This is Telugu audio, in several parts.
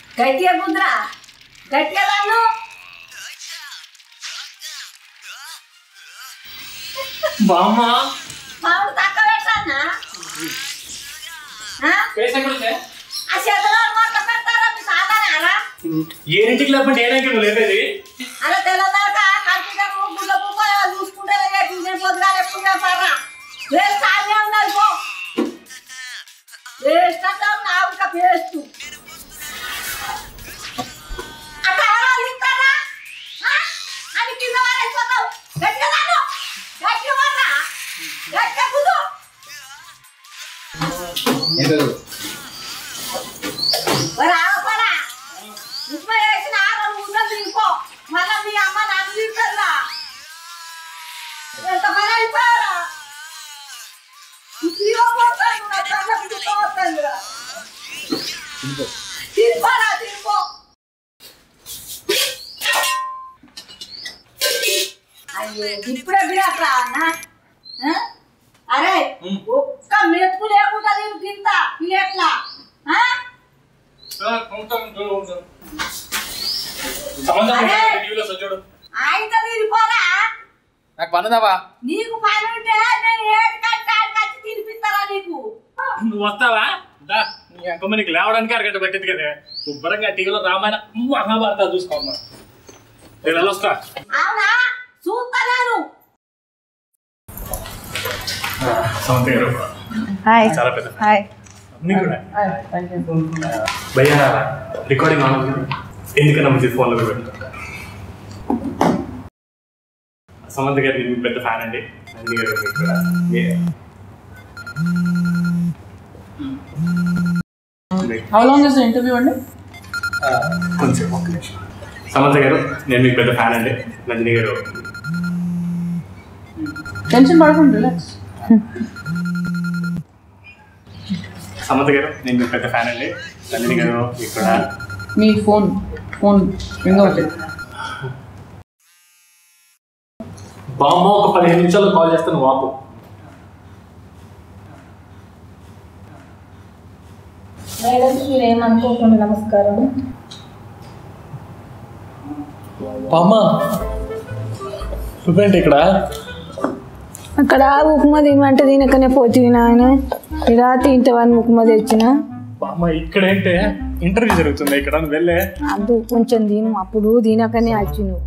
గట్టిగా కుదరా గట్టిగా నన్ను బామ్మ మామిడి తక్కువ పెట్టానా పేస్ ఎక్కడుందే ఆ చేతిలో మొత్తం పెడతారా మీ సాధారణరా ఏ ఇంటికి లేకపోతే ఏ నువ్వు లేపేది అలా తెల్లదాకా కంప్యూటర్ గుడ్ల పువ్వు చూసుకుంటే నేను పొద్దుగా ఎప్పుడు చేస్తారా వేస్ట్ ఆడే ఉన్నది పో వేస్ట్ అంటే నావుక వేస్ట్ అట్లా ఎవరో ఇస్తారా ఆ? అని కింద వారైపోతావు గట్టిగా రాను గట్టిగా వారా గట్టిగా కుదు మరి ఆగపడా ఉప్మా వేసిన ఆరు ముందు దిగిపో మళ్ళా మీ అమ్మ నన్ను తీసుకెళ్ళా ఎంత పని అయిపోయారా తీసుకోపోతాను నా కళ్ళకు తీసుకోపోతాను తీసుకోరా తీసుకో అయ్యో ఇప్పుడే బిడట్రా అన్న ఆ? అరే ఒక్క మెతుకు లేకుండా నేను కింద పిలేట్లా ఆ? అరే! చూడు ఆయనతో తీరిపోరా నాకు పన్నదావా నీకు పని ఉంటే నేను ఏడు కట్టి ఆడు కట్టి తినిపిస్తారా నీకు నువ్వు వస్తావా దా నీ అంకమ్మ నీకు లేవడానికి అరగంట పెట్టింది కదా శుభ్రంగా టీవీలో రామాయణ మహాభారత చూసుకోమ్మా నేను వెళ్ళొస్తా అవునా చూస్తా నేను సమంత గారు హాయ్ చాలా పెద్ద హాయ్ నీకు కూడా భయ్యా రికార్డింగ్ ఆన్ ఉంది ఎందుకన్నా మంచి ఫోన్లో కూడా పెడతా సమంత గారి మీకు పెద్ద ఫ్యాన్ అండి నందిని గారు మీకు కూడా మీ- హౌ లాంగ్ ఇస్ ఇంటర్వ్యూ అండి కొంచెం ఒక్క నిమిషం సమంత గారు నేను మీకు పెద్ద ఫ్యాన్ అండి నందిని గారు టెన్షన్ పడకండి రిలాక్స్ సమంత గారు నేను మీకు పెద్ద ఫ్యాన్ అండి నందిని గారు మీకు కూడా మీ ఫోన్ ఫోన్ రింగ్ అవుతుంది బామ్మ ఒక పదిహేను నిమిషాలు కాల్ చేస్తాను వాపు మేడం మీరేమనుకోకుండా నమస్కారం బామ్మ నువ్వేంటి ఇక్కడ అక్కడ ఉప్మా తినమంటే తినకనే పోతుంది నాయన ఇలా తింటావని ఉప్మా తెచ్చిన బామ్మ ఇక్కడ ఏంటి ఇంటర్వ్యూ జరుగుతుంది ఇక్కడ నువ్వు వెళ్ళే అద్దు కొంచెం తిను అప్పుడు తినకనే వచ్చి నువ్వు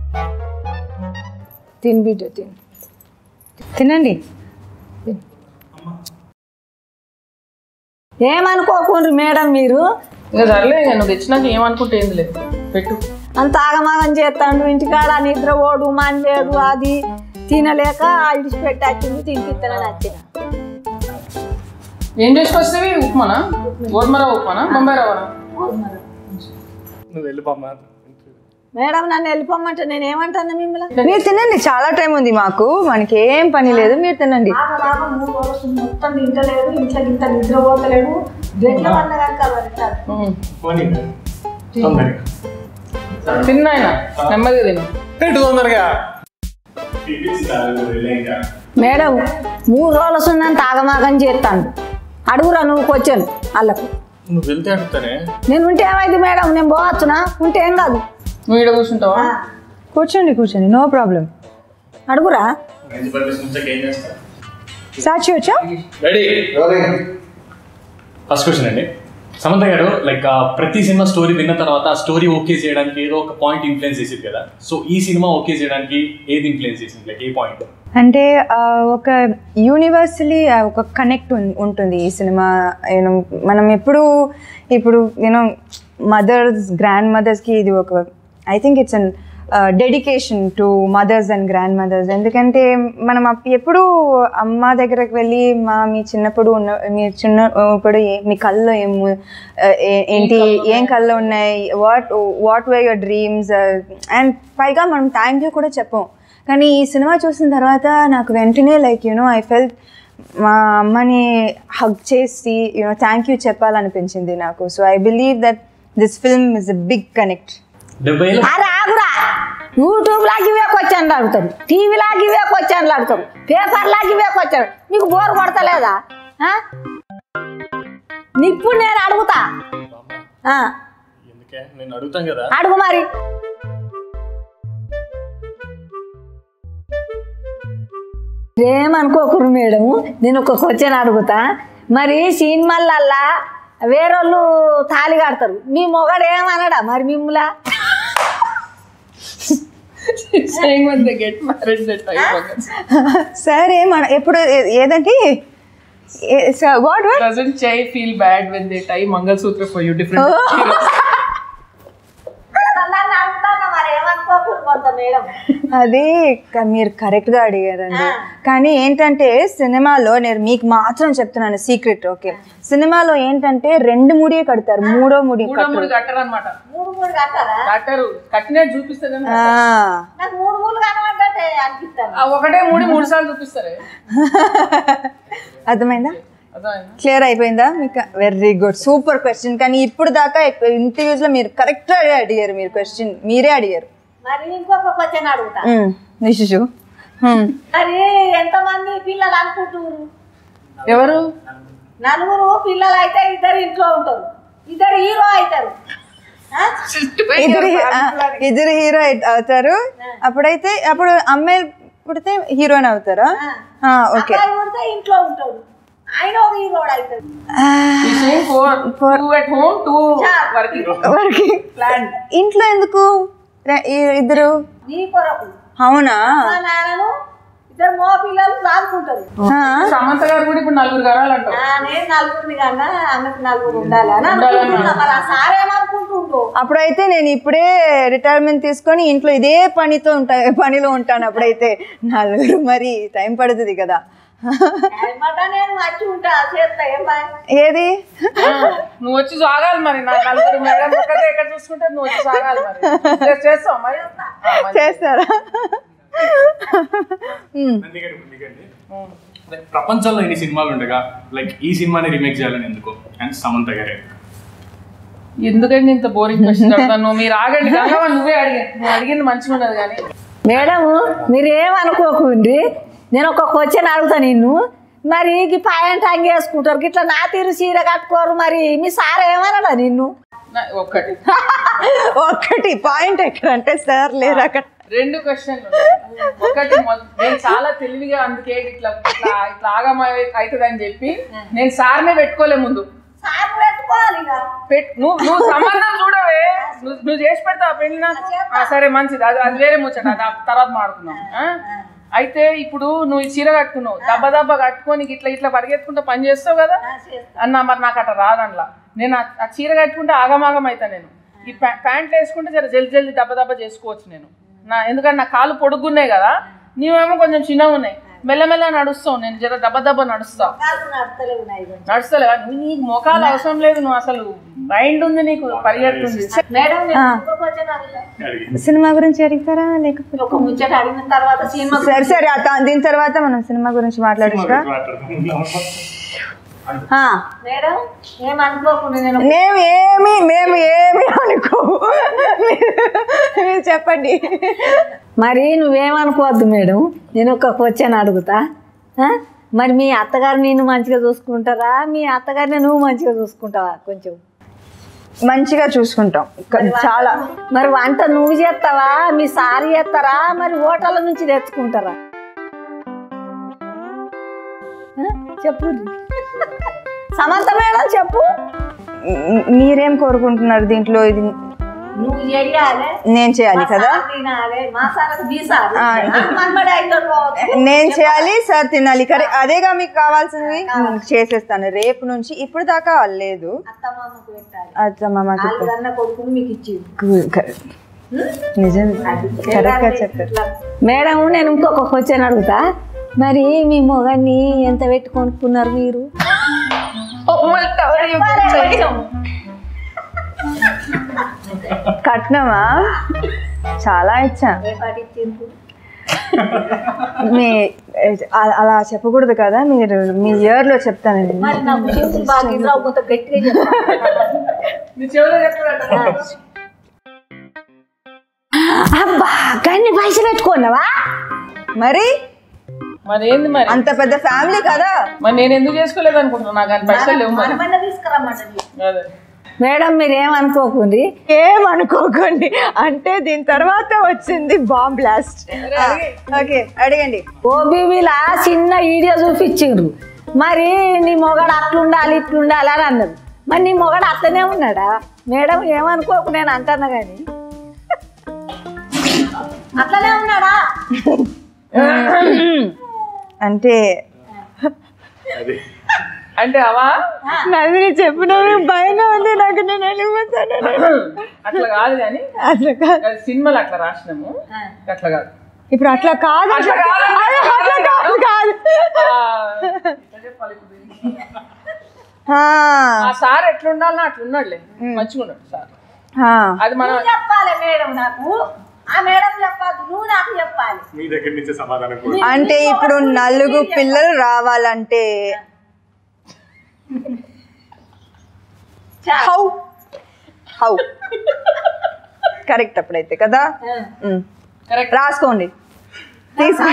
తిని బిడ్డ తిను తినండి ఏమనుకోకుండ్రి మేడం మీరు ఇంకా సర్లే ఇక నువ్వు తెచ్చినాక ఏమనుకుంటే ఏంది లేదు పెట్టు అంత ఆగమాగం చేస్తాడు ఇంటికాడ నిద్ర ఓడు లేదు అది తినలేక ఇడిచిపెట్టి వచ్చింది తినిపిస్తానని వచ్చిన ఏం చేసుకొస్తావి ఉప్మానా గోధుమర ఉప్మానా బొంబాయి రవ్వనా నువ్వు వెళ్ళి బామ్మ మేడం నన్ను వెళ్ళిపోమంటే నేను ఏమంటాను మిమ్మల్ని మీరు తినండి చాలా టైం ఉంది మాకు మనకి ఏం పని లేదు మీరు తినండి మొత్తం తింటలేదు ఇంట్లో ఇంత నిద్ర పోతలేడు బెడ్ల వల్ల కనుక ఉమ్. పోనీ తొందరగా తిన్నాయన నెమ్మదిగా తిను పెట్టు తొందరగా వెళ్ళాక మేడం మూడు రోజులు సున్నంత ఆగమాగం చేస్తాను అడుగురా నువ్వు వచ్చాను వాళ్ళకు నువ్వు వెళ్తే అడుగుతానే నేను ఉంటే ఏమైంది మేడం నేను పోవచ్చునా ఉంటే ఏం కాదు నువ్వు ఇక్కడ కూర్చుంటావా కూర్చోండి కూర్చోండి నో ప్రాబ్లం అడుగురా ఏం చేస్తా సాక్షి వచ్చా రెడీ ఫస్ట్ క్వశ్చన్ అండి సమంత గారు లైక్ ప్రతి సినిమా స్టోరీ విన్న తర్వాత ఆ స్టోరీ ఓకే చేయడానికి ఏదో ఒక పాయింట్ ఇన్ఫ్లుయెన్స్ చేసింది కదా సో ఈ సినిమా ఓకే చేయడానికి ఏది ఇన్ఫ్లుయెన్స్ చేసింది లైక్ ఏ పాయింట్ అంటే ఆ, ఒక యూనివర్సలీ ఒక కనెక్ట్ ఉంటుంది ఈ సినిమా యూనో మనం ఎప్పుడు ఇప్పుడు యూనో మదర్స్ గ్రాండ్ మదర్స్కి ఇది ఒక I think it's an dedication to mothers and grandmothers ఎందుకంటే మనం అప్- ఎప్పుడు అమ్మ దగ్గరకు వెళ్ళి మా మీ చిన్నప్పుడు ఉన్న మీ చిన్నప్పుడు ఏ- మీ కళ్ళు ఏం ఏ- ఏంటి ఏం కళ్ళు ఉన్నాయి what what way your dreams and పైగా మనం థ్యాంక్ యూ కూడా చెప్పం కానీ ఈ సినిమా చూసిన తర్వాత నాకు వెంటనే లైక్ యూనో ఐ ఫెల్ట్ మా అమ్మని హగ్ చేసి యూనో థ్యాంక్ యూ చెప్పాలనిపించింది నాకు so I believe that this film is a big connect డెబ్బై ఏళ్ళ అరే ఆగురా యూట్యూబ్ లాగా ఇవే క్వశ్చన్లు అడుగుతారు టీవీ లాగా ఇవే క్వశ్చన్లు అడుగుతారు పేపర్ లాగా ఇవే క్వశ్చన్ మీకు బోర్ కొడతలేదా ఆ? ఇప్పుడు నేను అడుగుతా ఆ. ఓకే నేను అడుగుతాను కదా అడుగు మరి ఏమనుకోకురు మేడం నేను ఒక క్వశ్చన్ అడుగుతా మరి సినిమాలల్లా వేరోళ్ళు తాళి కడతారు మీ మొగడు ఏమనడా మరి మిమ్మలా saying when they get married that type of sir ఏమన ఎప్పుడు ఏ- ఏదంటే what what doesn't Chai feel bad when they tie Mangal Sutra for you different heroes? నన్ను అడుగుతాను మరి ఏమనుకోకూడదు కొంత మేడం అది క- మీరు కరెక్ట్గా అడిగారండి కానీ ఏంటంటే సినిమాలో నేను మీకు మాత్రం చెప్తున్నాను సీక్రెట్ ఓకే సినిమాలో ఏంటంటే రెండు ముడి కడతారు మూడో ముడి మూడో మూడు కట్టరు అనమాట మూడు మూడు కట్టారా కట్టరు కట్టినట్టు చూపిస్తారు కానీ ఆ, నాకు మూడు మూడు కనబడ్డట్టే అనిపిస్తాను ఆ ఒకటే మూడు మూడు సార్లు చూపిస్తారు అర్థమైందా అర్థమైందా క్లియర్ అయిపోయిందా మీకు వెరీ గుడ్ సూపర్ క్వశ్చన్ కానీ ఇప్పుడు దాకా ఇంటర్వ్యూస్ లో మీరు కరెక్ట్ అడిగారు మీరు క్వశ్చన్ మీరే అడిగారు మరి ఇంకొక క్వశ్చన్ అడుగుతా నిషు మరి ఎంతమంది పిల్లలు అనుకుంటున్నారు ఎవరు నలుగురు పిల్లలు అయితే ఇద్దరు ఇంట్లో ఉంటారు ఇద్దరు హీరో అవుతారు ఆ? ఇద్దరు ఆ, ఇద్దరు హీరో అవుతారు అప్పుడైతే అప్పుడు అమ్మాయి పుడితే హీరోయిన్ అవుతారా ఓకే అబ్బాయి పుడితే ఇంట్లో ఉంటాడు ఆయన ఒక హీరో అవుతాడు four two at home two working working ఇంట్లో ఎందుకు రె- ఈ- ఇద్దరు నీ కొరకు అవునా మా నాన్నను ఇద్దరు మో పిల్లలు సాదుకుంటారు ఆ, సమంత గారు కూడా ఇప్పుడు నలుగురు గారాలు అంటారు ఆ, నేను నలుగురిని కన్నా ఆమెకు నలుగురు ఉండాలి అని అనుకుంటున్నా మరి ఆ సార్ ఏమనుకుంటుండో అప్పుడైతే నేను ఇప్పుడే రిటైర్మెంట్ తీసుకొని ఇంట్లో ఇదే పనితో ఉంటా పనిలో ఉంటాను అప్పుడైతే నలుగురు మరి టైం పడుతుంది కదా ఏమంట నేను వచ్చి ఉంటా చేస్తా ఏం బాయ్ ఏది ఆ, నువ్వు వచ్చి సాగాలి మరి నా నలుగురు మేడం ఒక్కటే ఎక్కడ చూసుకుంటే నువ్వు వచ్చి సాగాలి మరి చే- చేస్తావు మరి ఆ, మరి. చేస్తారా ఉమ్. Like, ప్రపంచంలో ఎన్ని సినిమాలు ఉండగా లైక్ ఈ సినిమాని రీమేక్ చేయాలని ఎందుకు అండ్ సమంత గారే ఎందుకండి ఇంత బోరింగ్ క్వశ్చన్ అడుగుతాను మీరు ఆగండి గంగవ్వ నువ్వే అడిగాను నువ్వు అడిగింది మంచిగా ఉన్నది కానీ మేడం మీరు ఏమనుకోకుండ్రి నేను ఒక క్వశ్చన్ అడుగుతా నిన్ను మరి ఈ పాయంట్ అంగి వేసుకుంటారు ఇట్లా నా తీరు చీర కట్టుకోరు మరి మీ సార్ ఏమన్నాడా నిన్ను నా- ఒక్కటి ఒక్కటి పాయింట్ ఎక్కడ అంటే సార్ లేరు అక్కడ రెండు క్వశ్చన్లు ఒకటి మొద- నేను చాలా తెలివిగా అందుకే ఇట్లా ఇట్లా ఇట్లా ఆగమ అవుతుంది అని చెప్పి నేను సార్నే పెట్టుకోలే ముందు సార్ పెట్టుకోవాలి ఇక పెట్ నువ్వు నువ్వు సంబంధం చూడవే నువ్వు నువ్వు చేసి పెడతావు పెళ్లి నాకు ఆ, సరే మంచిది అది అది వేరే ముచ్చట అది ఆ తర్వాత మాడుకుందాం ఆ? అయితే ఇప్పుడు నువ్వు ఈ చీర కట్టుకున్నావు దెబ్బ దెబ్బ కట్టుకొని ఇట్లా ఇట్లా పరిగెత్తుకుంటూ పని చేస్తావు కదా అన్న మరి నాకు అట్లా రాదనలా నేను ఆ- ఆ చీర కట్టుకుంటే ఆగమాగం అవుతా నేను ఈ ప్యా- ప్యాంట్లు వేసుకుంటే జర జల్ది జల్ది దెబ్బ దెబ్బ చేసుకోవచ్చు నేను నా ఎందుకంటే నా కాళ్ళు పొడుగున్నాయి కదా నీవేమో కొంచెం చిన్నగా ఉన్నాయి మెల్లమెల్ల నడుస్తావు నేను జర దెబ్బ దెబ్బ నడుస్తా కాళ్ళు నడతలేవు నాయి నడుస్తలేవా నువ్వు నీకు మొఖాలు అవసరం లేదు నువ్వు అసలు మైండ్ ఉంది నీకు పరిగెడుతుంది మేడం నేను ఇంకొక క్వశ్చన్ అడుగుతా సినిమా గురించి అడుగుతారా లేకపోతే ఒక ముచ్చట అడిగిన తర్వాత సినిమా సరే సరే ఆ తా- దీని తర్వాత మనం సినిమా గురించి మాట్లాడచ్చుగా ఆ, మేడం ఏమనుకోకుండా నేను మేము ఏమి మేము ఏమి అనుకో మీరు చెప్పండి మరి నువ్వేమనుకోవద్దు మేడం నేను ఒక క్వశ్చన్ అడుగుతా ఆ? మరి మీ అత్తగారు నేను మంచిగా చూసుకుంటారా మీ అత్తగారిని నువ్వు మంచిగా చూసుకుంటావా కొంచెం మంచిగా చూసుకుంటాం క- చాలా మరి వంట నువ్వు చేస్తావా మీ సారి చేస్తారా మరి హోటల్ నుంచి తెచ్చుకుంటారా ఆ? చెప్పు సమంత మేడం చెప్పు మ్- మీరేం కోరుకుంటున్నారు దీంట్లో ఇది నువ్వు చెయ్యాలి నేను చేయాలి కదా సార్ తినాలి మా సార్ మీ సార్ ఆ. మనబడి అవుతాడు కావచ్చు నేను చేయాలి సార్ తినాలి కరే అదేగా మీకు కావాల్సింది మ్, చేసేస్తాను రేపు నుంచి ఇప్పుడు దాకా లేదు అత్తమ్మకు పెట్టాలి అత్తమ్మకి వాళ్ళు కన్నా కొడుకుని మీకు ఇచ్చింది నిజం కరెక్ట్గా చెప్పారు మేడం నేను ఇంకొక క్వశ్చన్ అడుగుతా మరి మీ మొగాన్ని ఎంత పెట్టి కొనుక్కున్నారు మీరు కట్నమా చాలా ఇచ్చా రేపాటి ఇచ్చింది మీ అ- అలా చెప్పకూడదు కదా మీరు మీ ఇయర్ లో చెప్తానండి మరి నాకు చేతులు బాగా ఇద్దరు కొంత గట్టిగా చెప్పాలి నీ చెవులో చెప్తాడు అబ్బా కానీ పైసలు పెట్టుకున్నావా మరి మరి ఏంది మరి అంత పెద్ద ఫ్యామిలీ కదా మరి నేను ఎందుకు చేసుకోలేదు అనుకుంటున్నా నాకు అని పైసలు లేవు మరి మనమన్నా తీసుకురమ్మంటది అదే మేడం మీరేమనుకోకుండి ఏమనుకోకండి అంటే దీని తర్వాత వచ్చింది బాంబ్ బ్లాస్ట్ ఓకే అడగండి ఓబీవీలా చిన్న వీడియో చూపించిండ్రు మరి నీ మొగడు అట్లుండాలి ఇట్లుండాలి అని అన్నారు మరి నీ మొగడు అట్లనే ఉన్నాడా మేడం ఏమనుకోకు నేను అంటున్నా కానీ అట్లనే ఉన్నాడా అంటే అది అంటే అవా నదిని చెప్పిన భయంగా ఉంది నాకు నేను వెళ్ళిపోతాను అట్లా కాదు కానీ అట్లా కాదు సినిమాలు అట్లా రాసినాము అట్లా కాదు ఇప్పుడు అట్లా కాదు అట్లా కాదు, అదే, అట్లా కాదు కాదు ఆ, ఎట్లా చెప్పాలి ఇప్పుడు దీనికి? ఆ, ఆ సార్ ఎట్లుండాలనో అట్లున్నాడులే మంచిగా ఉన్నాడు సార్ ఆ. అది మనం చెప్పాలి మేడం నాకు ఆ మేడం చెప్పాలి నువ్వు నాకు చెప్పాలి మీ దగ్గర నుంచి సమాధానం కూడా అంటే ఇప్పుడు నలుగురు పిల్లలు రావాలంటే హౌ హౌ కరెక్ట్ అప్పుడైతే కదా ఉమ్. కరెక్ట్ రాసుకోండి తీసుకో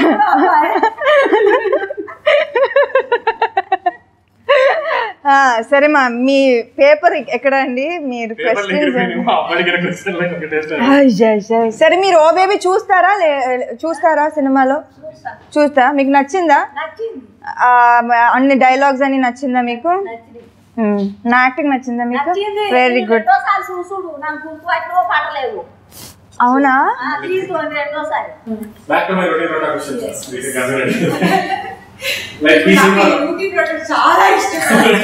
ఆ, సరే మా మీ పేపర్ ఎక్కడ అండి మీరు పేపర్ క్వశ్చన్స్ అడిగిన క్వశ్చన్ ఒకటే సరే మీరు ఓ బేబీ చూస్తారా లే- చూస్తారా సినిమాలో చూస్తా మీకు నచ్చిందా నచ్చింది ఆ, అన్ని డైలాగ్స్ అన్ని నచ్చిందా మీకు నచ్చింది మ్మ్. నా యాక్టింగ్ నచ్చిందా మీకు నచ్చింది వెరీ గుడ్ రెండోసారి చూసుడు నాకు గుర్తు పట్టినో పట్టలేదు అవునా తీసుకోండి రెండోసారి బ్యాక్ టు మై రొటీన్ రోటా క్వశ్చన్స్ లైక్ ఈ సినిమా చాలా ఇష్టం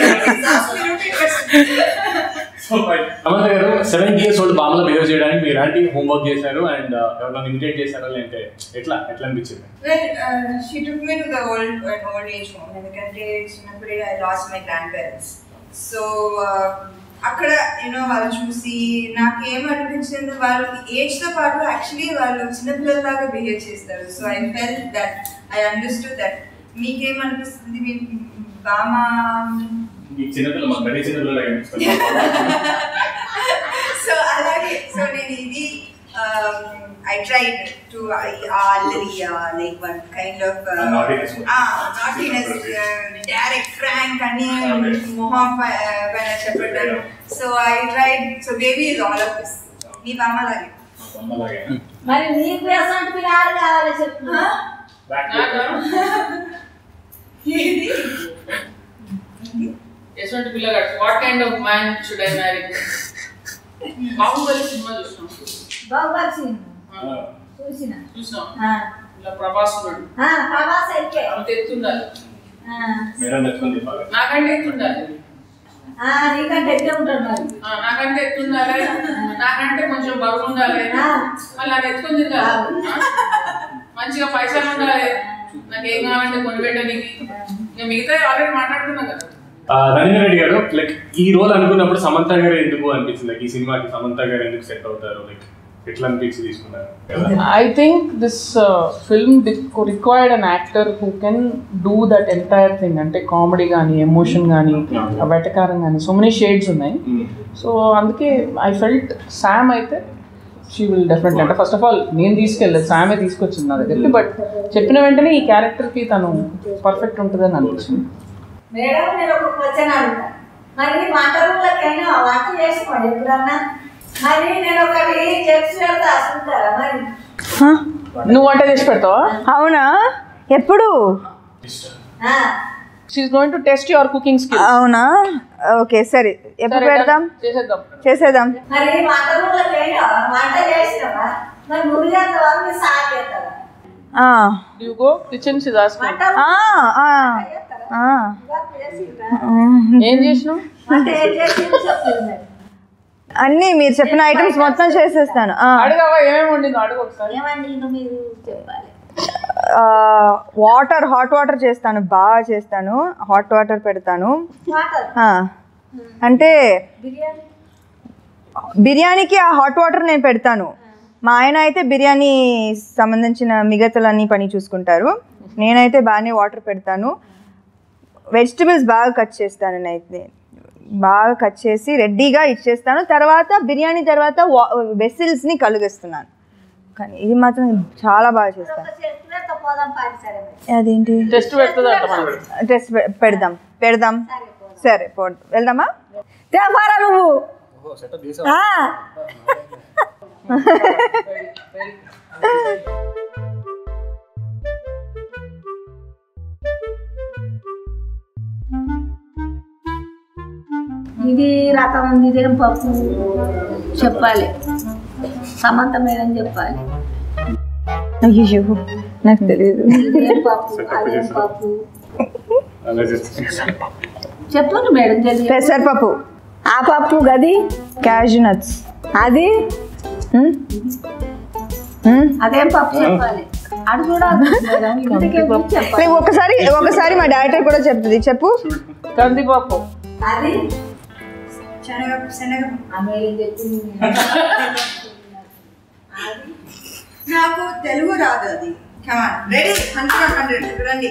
సమంత గారు సెవెన్ ఇయర్స్ ఓల్డ్ బామలో బిహేవ్ చేయడానికి మీరు ఎలాంటి హోంవర్క్ చేశారు అండ్ ఎవరైనా ఇమిటేట్ చేశారా లేదంటే ఎట్లా ఎట్లా అనిపించింది Well, uh, she took me to the old an old age home ఎందుకంటే చిన్నప్పుడే I lost my grandparents so అక్కడ యూనో వాళ్ళు చూసి నాకేమనిపించింది వాళ్ళు ఏజ్ తో పాటు యాక్చువల్లీ వాళ్ళు చిన్నపిల్లలాగా బిహేవ్ చేస్తారు so I felt that I understood that మీకేమనిపిస్తుంది మీ బామా మీకు చిన్నపిల్ల మా గడి చిన్నపిల్లలు కనిపిస్తుంది సో అలాగే సో నేను ఇది ఐ ట్రైడ్ టు అల్లరి like one kind of A naughtiness. Naughtiness direct frank అని మొహం పైన చెప్పడం so I tried so baby is all of this మీ బామ్మ లాగే అలాగే మరి నీకు ఎసంటి పిల్లలు కావాలి చెప్పు బ్యాక్ ఏది ఎటువంటి పిల్లగాడు what kind of man should I marry Baahubali సినిమా చూసినాం బాహుబలి సినిమా టు చూసిన చూసినాం ఆ, ఇలా ప్రభాస్ ఉన్నాడు ఆ, ప్రభాస్ అయితే అంత ఎత్తుండాలి ఆ, మేడం నచ్చుకుంది బాగా నాకంటే ఎత్తుండాలి ఆ, నీకంటే ఎట్లా ఉంటాడు మరి ఆ, నాకంటే ఎత్తుండాలి నాకంటే కొంచెం బరువు ఉండాలి ఆ. మళ్ళీ అది ఎత్తుకొని తిరగాలి ఆ? మంచిగా పైసలు ఉండాలి నాకు ఏం కావాలంటే కొనిపెట్టడానికి ఇక మిగతా ఆల్రెడీ మాట్లాడుకున్నాం కదా రంజన్ రెడ్డి గారు లైక్ ఈ రోల్ అనుకున్నప్పుడు సమంత గారు ఎందుకు అనిపించింది లైక్ ఈ సినిమాకి సమంత గారు ఎందుకు సెట్ అవుతారు లైక్ ఎట్లా అనిపించి తీసుకున్నారు I think this uh, film di- required an actor who can do that entire thing అంటే కామెడీ కానీ ఎమోషన్ కానీ వెటకారం కానీ సో మెనీ షేడ్స్ ఉన్నాయి సో అందుకే ఐ ఫెల్ట్ శామ్ అయితే షీ విల్ డెఫినెట్లీ అంటే ఫస్ట్ ఆఫ్ ఆల్ నేను తీసుకెళ్ళలేదు శామే తీసుకొచ్చింది నా దగ్గరికి బట్ చెప్పిన వెంటనే ఈ క్యారెక్టర్కి తను పర్ఫెక్ట్ ఉంటుందని అనిపించింది మేడం నేను ఒక క్వశ్చన్ అడుగుతా మరి వంట రూమ్లకైనా వంట చేసుకోండి ఎప్పుడన్నా మరి నేను ఒకటి చెప్పి వెళ్తా అనుకుంటారా మరి నువ్వు వంట చేసి పెడతావా అవునా ఎప్పుడు ఆ, she's going to test your cooking skill అవునా ఓకే సరే ఎప్పుడు పెడదాం చేసేద్దాం చేసేద్దాం మరి వంట రూమ్లకైనా వంట చేసినావా మరి నువ్వు చేస్తావా మీ సార్ చేస్తావా ఆ, you go kitchen she's asking వంట ఆ, ఆ, ఆ. రూమ్లో చేసిండ్రా? మ్మ్. ఏం చేసినావు వంట ఏం చేసిండ్రు చెప్పు మరి అన్నీ మీరు చెప్పిన ఐటమ్స్ మొత్తం చేసేస్తాను ఆ. అడగవా ఏమేమి వండిందో అడుగు ఒకసారి ఏమండి ఇంకా మీరు చెప్పాలి ఆ, వాటర్ హాట్ వాటర్ చేస్తాను బాగా చేస్తాను హాట్ వాటర్ పెడతాను వాటర్ ఆ, అంటే బిర్యానీ బిర్యానీకి ఆ హాట్ వాటర్ నేను పెడతాను మా ఆయన అయితే బిర్యానీ సంబంధించిన మిగతలన్నీ పని చూసుకుంటారు నేనైతే బాగానే వాటర్ పెడతాను వెజిటబుల్స్ బాగా కట్ చేస్తాను నేనైతే బాగా కట్ చేసి రెడీగా ఇచ్చేస్తాను తర్వాత బిర్యానీ తర్వాత వెసిల్స్ని కలుగిస్తున్నాను కానీ ఇది మాత్రం చాలా బాగా చేస్తాను చెట్లతో పోదాం పాడి సరే మరి. అదేంటి టెస్ట్ పెడుతుంది అంట మనకి డ్రెస్ పెడదాం పెడదాం సరే పో వెళ్దామా తేపారా నువ్వు సెటప్ చేసా ఆ, ఇది రకం ఇదేం పప్పు చెప్పాలి సమంత మేడం చెప్పాలి అయ్యో నాకు తెలియదు ఇదేం పప్పు అదేం పప్పు అలా చేస్తా చెప్పండి మేడం జల్దీ పెసరపప్పు ఆ పప్పు గది క్యాష్ నట్స్ అది అదేం పప్పు చెప్పాలి అది కూడా మేడం ఇంటికే వచ్చి చెప్పాలి ఒకసారి ఒకసారి మా డైరెక్టర్ కూడా చెప్తుంది చెప్పు కందిపప్పు అది శనగ శనగ ఆ మేడం చెప్పింది నాకు తెలుగు రాదు అది కమాన్ రెడీ హండ్రెడ్ హండ్రెడ్ రండి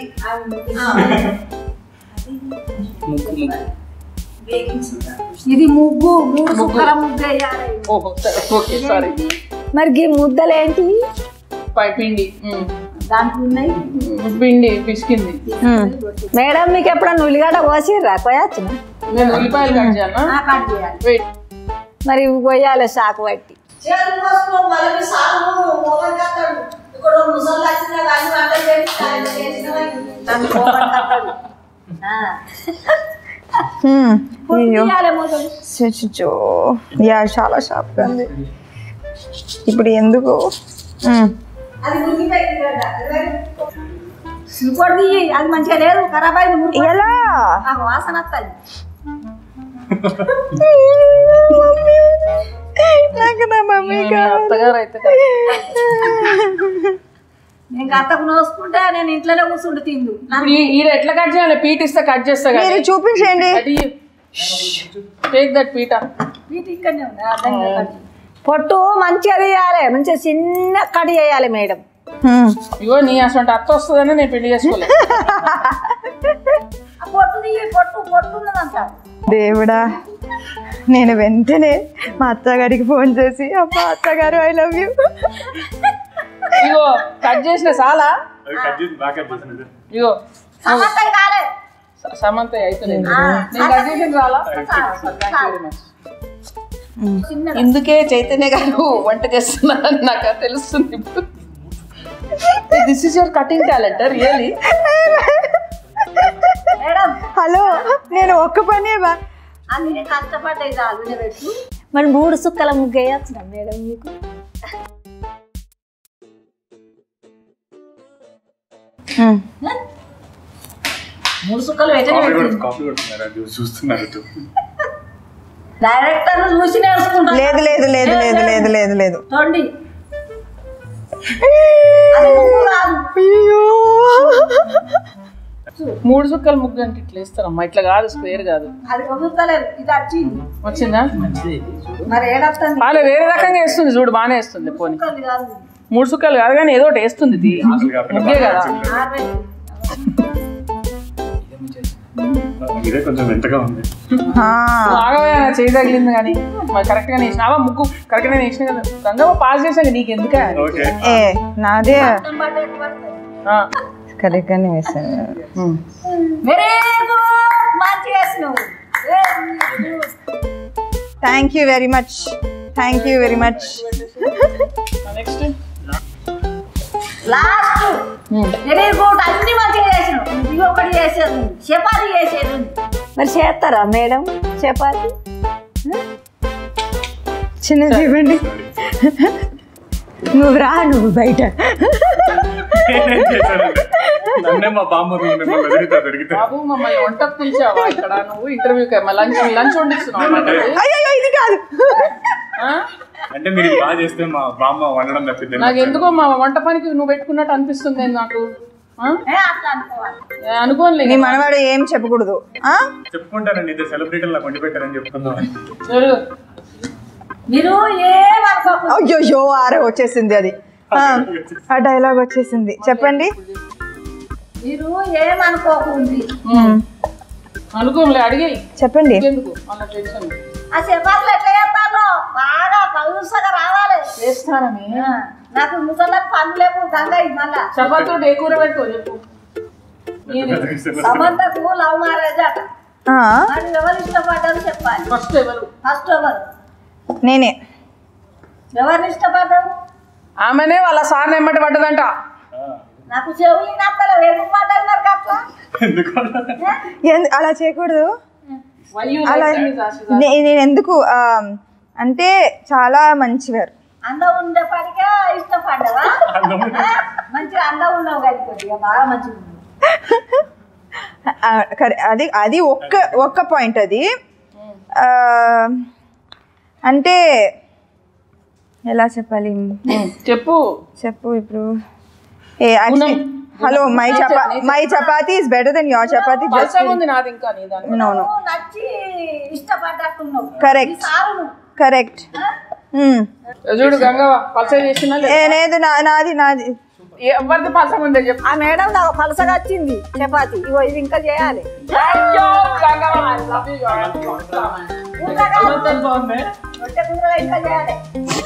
ముక్కు ముక్కు బేకింగ్ సోడా ఇది ముగ్గు మూడు సుక్కల ముగ్గు వేయాలి ఓహో ఓకే సారీ మరి ఈ ముద్దలు ఏంటి పై పిండి ఉమ్. దాంట్లో ఉన్నాయి పిండి పిసికింది మేడం మీకు ఎప్పుడన్నా ఉల్లిగడ్డ కోసిర్రా కోయచ్చునా నేను ఉల్లిపాయలు కట్ చేయనా కట్ చేయాలి వెయిట్ మరి ఇవి కొయ్యాలి సాకు పట్టి Hmm. అయ్యో తీయాలి మొదలు. చో యా చాలా షార్ప్గా ఉంది ఇప్పుడు ఎందుకు Hmm. ఇంకోటి తీయి, అది మంచిగా లేదు ఖరాబ్ అయింది మురుకు. ఎలా ఆ వాసన వస్తుంది నాకు నా మమ్మీ మీ అత్తగారు అయితే కదా. నేను అత్తకు నోసుకుంటే నేను ఇంట్లోనే కూర్చుంటే తిండు ఇప్పుడు ఈ- ఈడ ఎట్లా కట్ చేయాలి పీట ఇస్తే కట్ చేస్తా మీరు చూపించండి టేక్ దట్ పీట వీటి ఇక్కడనే ఉంది అర్థం కాదు. పొట్టు మంచిగా తీయాలి మంచిగా చిన్న కట్ చేయాలి మేడం Hmm. ఇగో నీ అసలు అత్త వస్తుందని నేను పెళ్లి చేసుకోలేదు ఆ పొట్టు తీయ పొట్టు పొట్టు ఉన్నదంట దేవుడా నేను వెంటనే మా అత్తగారికి ఫోన్ చేసి అమ్మా అత్తగారు I love you ego cut చేసిన చాలా అది కట్ చేసి బాగా కట్ చేసినది ఇగో సమస్య కాలే స- సమంత అయితే నేను నేను కట్ చేసిన చాలా థ్యాంక్ యూ వెరీ మచ్ ఇందుకే చైతన్య గారు వంట చేస్తున్నారని నాకు తెలుస్తుంది ఇప్పుడు this is your cutting talent really madam hello నేను ఒక్క పనే బా అన్ని కష్టపడ్డాయి చాలు పెట్టు మరి మూడు సుక్కల ముగ్గు వేయచ్చునా మేడం మీకు Hmm. మూడు సుక్కలు కాఫీ పెట్టిన కొడుతు కాఫీ కొడుతున్నారు అది చూస్తున్నారు ఇటు. డైరెక్టర్ చూసి నేర్చుకుంటా లేదు లేదు లేదు లేదు లేదు లేదు లేదు తొండి అది ముగ్గు కాదు అయ్యో మూడు చుక్కల ముగ్గు అంటే ఇట్లా ఇస్తారమ్మా ఇట్లా కాదు స్క్వేర్ కాదు అది కుదురుతలేదు ఇది వచ్చింది వచ్చిందా మరి ఏడొస్తుంది బాగా వేరే రకంగా వేస్తుంది చూడు బాగానే వేస్తుంది పోనీ సుక్కలు కాదు మూడు సుక్కలు కాదు కానీ ఏదో ఒకటి వేస్తుంది ఇది. అసలు కాకుండా ముగ్గే బాగా కదా వచ్చింది. ఆర్వై. ఇదే కొంచెం ఎంతగా ఉంది బాగా చేయి తగిలింది కానీ మరి కరెక్ట్ గా వేసినావా ముగ్గు కరెక్ట్ గా వేసిన కదా గంగవ్వ పాస్ చేసాను నీకు ఎందుక ఓకే ఏ నాదే అర్థం పడ్డట్టు పడుతుంది. కరెక్ట్గానే వేసాను వెరీ గుడ్ మంచిగా వేసినావు very good. Thank you very much thank you very much next last very good అన్ని మంచిగా చేసినావు ఇది ఒకటి చేసేది ఉంది. చపాతీ చేసేది ఉంది. మరి చేస్తారా మేడం చపాతీ చిన్నది ఇవ్వండి నువ్వు రా నువ్వు బయట నేనేం చేశానంటే, నన్నే మా బామ్మ రూమ్ మిమ్మల్ని ఎదురుతా దొరికితే బాబు మమ్మల్ని వంటకు పిలిచావా ఇక్కడ నువ్వు ఇంటర్వ్యూకి లంచ్ లంచ్ వండిస్తున్నావు అన్నమాట అది. అయ్యో ఇది కాదు ఆ? అంటే మీరు ఇది బాగా చేస్తే మా బామ్మ వండడం తప్పిద్ది నాకు ఎందుకో మా వంట పనికి నువ్వు పెట్టుకున్నట్టు అనిపిస్తుంది నాకు ఆ? ఏ అట్లా అనుకోవాలి ఏ, అనుకోనులే నీ మనవాడు ఏం చెప్పకూడదు ఆ? చెప్పుకుంటారండి ఇద్దరు సెలబ్రిటీలు నాకు వండి పెట్టారని చెప్పుకుందాం జరుగు. మీరు ఏమనుకోకుండా అయ్యో ఆరే వచ్చేసింది అది ఆ, ఆ డైలాగ్ వచ్చేసింది చెప్పండి మీరు ఏమనుకోకుంది ఉమ్. అనుకోనులే అడిగి చెప్పండి ఎందుకు అన్న టెన్షన్ ఆ చపాతీలు ఎట్లా చేస్తారో బాగా పలుసగా రావాలి చేస్తానని ఆ, నాకు ముసలకు పనులు లేవు గంగయ్య మళ్ళా చపాతీతో ఏ కూర పెట్టుకో చెప్పు ఇది సమంతకు లవ్ మ్యారేజ్ అట ఆ, మరి ఎవరు ఇష్టపడ్డారు చెప్పాలి ఫస్ట్ ఎవరు ఫస్ట్ ఎవరు నేనే ఎవరిని ఇష్టపడ్డావు ఆమెనే వాళ్ళ సార్ ఎమ్మటి పడ్డదంట నాకు చెవులు నత్తలు ఎందుకు మాట్లాడినారు అట్లా ఎందు- అలా చేయకూడదు Why you అలా like them, Ashish? నే- నేను ఎందుకు ఆ, అంటే చాలా మంచివారు అందం ఉండేపాటిగా ఇష్టపడ్డావా ఆ? మంచిగా అందం ఉన్నావు కానీ కొద్దిగా బాగా మంచిగా ఉన్నావు ఆ, కరె- అది అది ఒక్క ఒక్క పాయింట్ అది ఆ, అంటే ఎలా చెప్పాలి చెప్పు చెప్పు ఇప్పుడు ఏ actually- హలో మై చపా my chapati is better than your chapati just పల్సగా ఉంది నాది ఇంకా నీ దాని నో నో నువ్వు నచ్చి ఇష్టపడ్డట్టున్నావు Correct. ఈ సారు నువ్వు కరెక్ట్ చూడు గంగవ పల్సగా చేసినా లేదు నా నాది నాది ఎవరిది పల్సగా ఉందో చెప్పు ఆ మేడం నాకు పలసగా వచ్చింది చపాతి ఇగో ఇది ఇంకా చేయాలి అయ్యో గంగవ I love you, God. రొట్టె కూరగా ఇంకా చేయాలి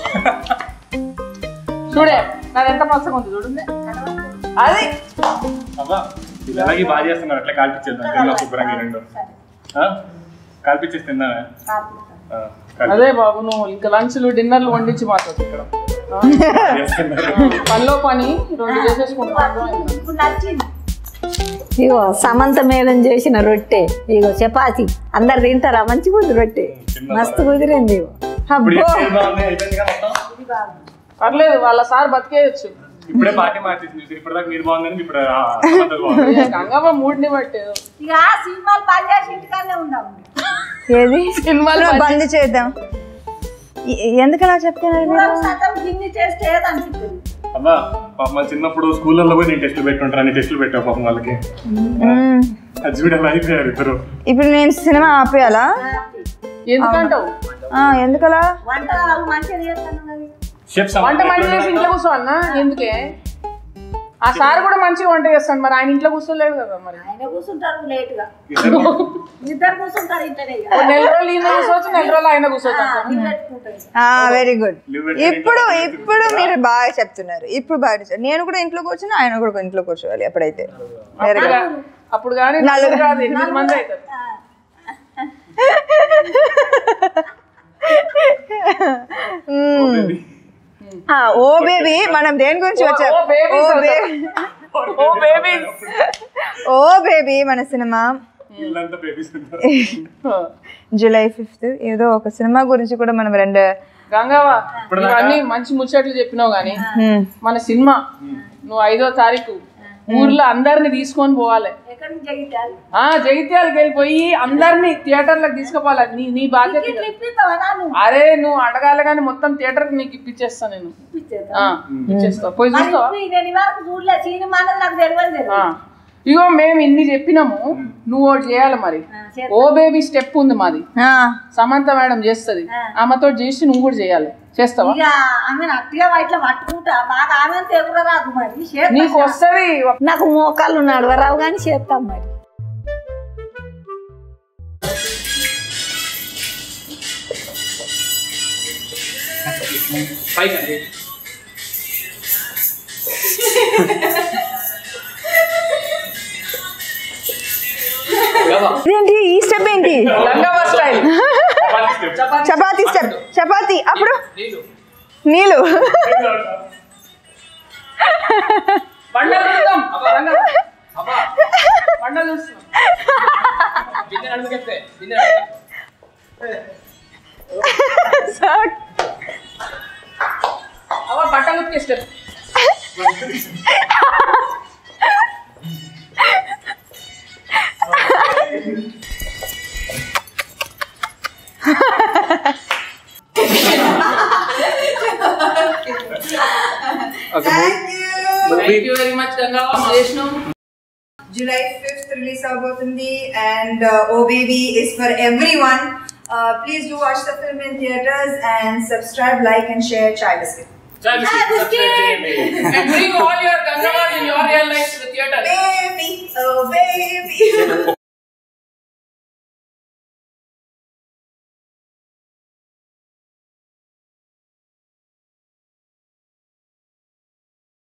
చూడే నాది ఎంత పల్సగా ఉంది చూడండి అది అవ్వా ఇది అలాగే బాగా చేస్తున్నారు అట్లా కాల్పించేద్దాం దీనిలో శుభ్రంగా ఈ రెండు ఆ? కాల్పించేసి తిందామే ఆ, కాల్పి- అదే బాబు నువ్వు ఇంకా లంచ్లు డిన్నర్లు వండించి మాట్లాడు ఇక్కడ చేస్తున్నారు. పనిలో పని రెండు చేసేసుకుంటున్నాను ఇప్పుడు నచ్చింది ఇగో సమంత మేడం చేసిన రొట్టె ఇగో చపాతి అందరు తింటారా మంచిగా ఉంది రొట్టె మస్తు కుదిరింది ఇగో ఇప్పుడు అబ్బో ఏం బాగుంది? అయిపోయింది కదా మొత్తం? పర్లేదు వాళ్ళ సార్ బతికేయచ్చు ఇప్పుడే పార్టీ మార్చేసింది ఇప్పుడు దాకా మీరు బాగుందని ఇప్పుడు ఆ, సమంతది బాగుంది గంగవ్వ మూడ్ని బట్టి ఇక సినిమాలు పని చేసి ఇంటికానే ఉన్నాము ఏది సినిమాలు ఇప్పుడు బంద్ చేద్దాం ఎ- ఎందుకు అలా చెప్తున్నారు మీరు? మూడవ శాతం గిన్ని చేస్తే ఏదనిపిస్తుంది అబ్బా పాపం మా చిన్నప్పుడు స్కూళ్ళల్లో పోయి నేను టెస్టులు పెట్టుంటాను అని టెస్టులు పెట్టావు పాపం వాళ్ళకి మ్మ్. అది చూడ అలా అయిపోయారు ఇద్దరు ఇప్పుడు నేను సినిమా ఆపేయాలా ఎందుకంటావు ఆ, ఎందుకలా వంట మంచిగా చేస్తాను మరి షెఫ్ వంట మంచిగా చేసి ఇంట్లో కూర్చోవాలన్నా ఎందుకే ఆ సార్ కూడా మంచిగా వంట చేస్తాడు మరి ఆయన ఇంట్లో కూర్చోలేడు కదా మరి ఆయన కూర్చుంటారు లేట్ గా ఇద్దరు కూర్చుంటారు ఇంటనే ఇక. ఓ నెల రోజులు ఈయన కూర్చోవచ్చు నెల రోజులు ఆయన కూర్చోవచ్చు ఆ, అంటారు. నీళ్ళు పెట్టుకుంటారు వెరీ గుడ్ Leave it. ఇప్పుడు ఇప్పుడు మీరు బాగా చెప్తున్నారు ఇప్పుడు బాగా చెప్తున్నారు. నేను కూడా ఇంట్లో కూర్చుని ఆయన కూడా ఇంట్లో కూర్చోవాలి ఎప్పుడైతే వేరే అప్పుడు గా- అప్పుడు కానీ నలుగురు కాదు ఎనిమిది మంది అవుతారు మ్మ్. ఆ, ఓ బేబీ మనం దేని గురించి వచ్చాం ఓ babies ఓ అవుతారు. బేబీ ఓ బేబీ ఓ బేబీ మన సినిమా ఇల్లంతా బేబీస్ ఉంటారు జూలై ఫిఫ్త్ ఏదో ఒక సినిమా గురించి కూడా మనం రెండు గంగావా ఇవన్నీ మంచి ముచ్చట్లు చెప్పినావు కానీ మ్మ్. మన సినిమా నువ్వు ఐదో తారీఖు ఊర్లో అందరిని తీసుకొని పోవాలి ఎక్కడి నుంచి ఎగిటాలి ఆ జగిత్యాలకు వెళ్ళిపోయి అందరినీ థియేటర్లకు తీసుకుపోవాలి నీ నీ బాధ్యత ఇది. ఇప్పిస్తావా నువ్వు అరే నువ్వు అడగాలి కానీ మొత్తం థియేటర్కి నీకు ఇప్పించేస్తా నేను ఇప్పించేదా ఆ, ఇప్పించేస్తా పోయి మరి చూస్తావా ఇప్పుడు నేను ఇవరకు చూడలే సినిమా అనేది నాకు తెలియదు ఆ. తెలియదు ఇగో మేము ఇన్ని చెప్పినాము నువ్వు ఒకటి చేయాలి మరి చేద్దాం. ఓ బేబీ స్టెప్ ఉంది మాది ఆ, సమంత మేడం చేస్తుంది ఆమెతో చేసి నువ్వు కూడా చేయాలి చేస్తావా ఇక ఆమె అట్టిగా ఇట్లా పట్టుకుంటా బాగా ఆమె తెగుర రాదు మరి చేస్తా. నీకు వస్తుంది నాకు మోకాళ్ళు నడవరావు కానీ చేస్తాం మరి ఇదేంటి ఈ స్టెప్ ఏంటి లంగావా స్టైల్ చపాతీ స్టెప్ చపాతీ అప్పుడు నీళ్ళు బండలు చూద్దాం బండలు. బండలు చూస్తున్నాం అవ్వ బట్టలు ఉతికే step Thank you. Thank you very much Gangava చేసినాం July 5th release అవబోతుంది and uh, Oh Baby is for everyone. Uh, please do watch the film in theaters and subscribe, like and share Chai Biscuit. and bring all your Gangavas in your real life with